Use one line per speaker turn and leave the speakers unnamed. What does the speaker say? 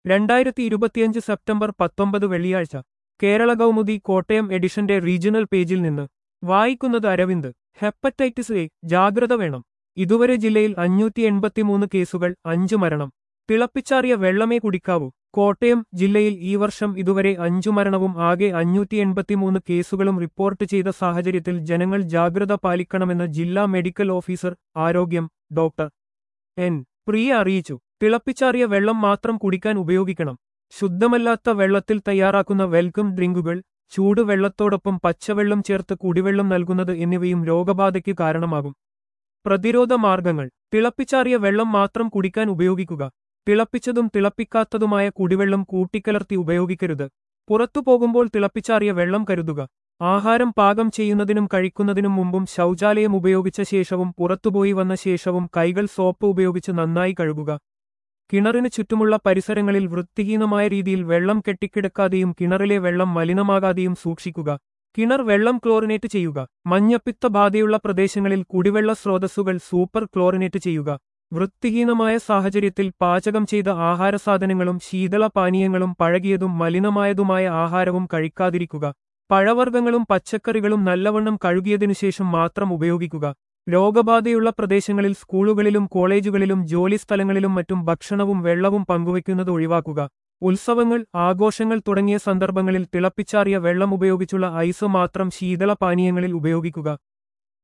രണ്ടായിരത്തി ഇരുപത്തിയഞ്ച് സെപ്റ്റംബർ പത്തൊമ്പത് വെള്ളിയാഴ്ച കേരള കൗമുദി കോട്ടയം എഡിഷന്റെ റീജിയണൽ പേജിൽ നിന്ന് വായിക്കുന്നത് അരവിന്ദ് ഹെപ്പറ്റൈറ്റിസ് എ ജാഗ്രത വേണം ഇതുവരെ ജില്ലയിൽ അഞ്ഞൂറ്റി എൺപത്തിമൂന്ന് കേസുകൾ അഞ്ചു മരണം തിളപ്പിച്ചാറിയ വെള്ളമേ കുടിക്കാവൂ കോട്ടയം ജില്ലയിൽ ഈ വർഷം ഇതുവരെ അഞ്ചു മരണവും ആകെ അഞ്ഞൂറ്റി എൺപത്തിമൂന്ന് കേസുകളും റിപ്പോർട്ട് ചെയ്ത സാഹചര്യത്തിൽ ജനങ്ങൾ ജാഗ്രത പാലിക്കണമെന്ന് ജില്ലാ മെഡിക്കൽ ഓഫീസർ ആരോഗ്യം ഡോക്ടർ എൻ പ്രിയ അറിയിച്ചു തിളപ്പിച്ചാറിയ വെള്ളം മാത്രം കുടിക്കാൻ ഉപയോഗിക്കണം ശുദ്ധമല്ലാത്ത വെള്ളത്തിൽ തയ്യാറാക്കുന്ന വെൽക്കം ഡ്രിങ്കുകൾ ചൂടുവെള്ളത്തോടൊപ്പം പച്ചവെള്ളം ചേർത്ത് കുടിവെള്ളം നൽകുന്നത് എന്നിവയും രോഗബാധയ്ക്ക് കാരണമാകും പ്രതിരോധ മാർഗങ്ങൾ തിളപ്പിച്ചാറിയ വെള്ളം മാത്രം കുടിക്കാൻ ഉപയോഗിക്കുക തിളപ്പിച്ചതും തിളപ്പിക്കാത്തതുമായ കുടിവെള്ളം കൂട്ടിക്കലർത്തി ഉപയോഗിക്കരുത് പുറത്തു പോകുമ്പോൾ തിളപ്പിച്ചാറിയ വെള്ളം കരുതുക ആഹാരം പാകം ചെയ്യുന്നതിനും കഴിക്കുന്നതിനും മുമ്പും ശൗചാലയം ഉപയോഗിച്ച ശേഷവും പുറത്തുപോയി വന്ന ശേഷവും കൈകൾ സോപ്പ് ഉപയോഗിച്ച് നന്നായി കഴുകുക കിണറിന് ചുറ്റുമുള്ള പരിസരങ്ങളിൽ വൃത്തിഹീനമായ രീതിയിൽ വെള്ളം കെട്ടിക്കിടക്കാതെയും കിണറിലെ വെള്ളം മലിനമാകാതെയും സൂക്ഷിക്കുക കിണർ വെള്ളം ക്ലോറിനേറ്റ് ചെയ്യുക മഞ്ഞപ്പിത്ത ബാധയുള്ള പ്രദേശങ്ങളിൽ കുടിവെള്ള സ്രോതസ്സുകൾ സൂപ്പർ ക്ലോറിനേറ്റ് ചെയ്യുക വൃത്തിഹീനമായ സാഹചര്യത്തിൽ പാചകം ചെയ്ത ആഹാരസാധനങ്ങളും ശീതള പാനീയങ്ങളും പഴകിയതും മലിനമായതുമായ ആഹാരവും കഴിക്കാതിരിക്കുക പഴവർഗ്ഗങ്ങളും പച്ചക്കറികളും നല്ലവണ്ണം കഴുകിയതിനുശേഷം മാത്രം ഉപയോഗിക്കുക രോഗബാധയുള്ള പ്രദേശങ്ങളിൽ സ്കൂളുകളിലും കോളേജുകളിലും ജോലിസ്ഥലങ്ങളിലും മറ്റും ഭക്ഷണവും വെള്ളവും പങ്കുവയ്ക്കുന്നത് ഒഴിവാക്കുക ഉത്സവങ്ങൾ ആഘോഷങ്ങൾ തുടങ്ങിയ സന്ദർഭങ്ങളിൽ തിളപ്പിച്ചാറിയ വെള്ളം ഉപയോഗിച്ചുള്ള ഐസ് മാത്രം ശീതള പാനീയങ്ങളിൽ ഉപയോഗിക്കുക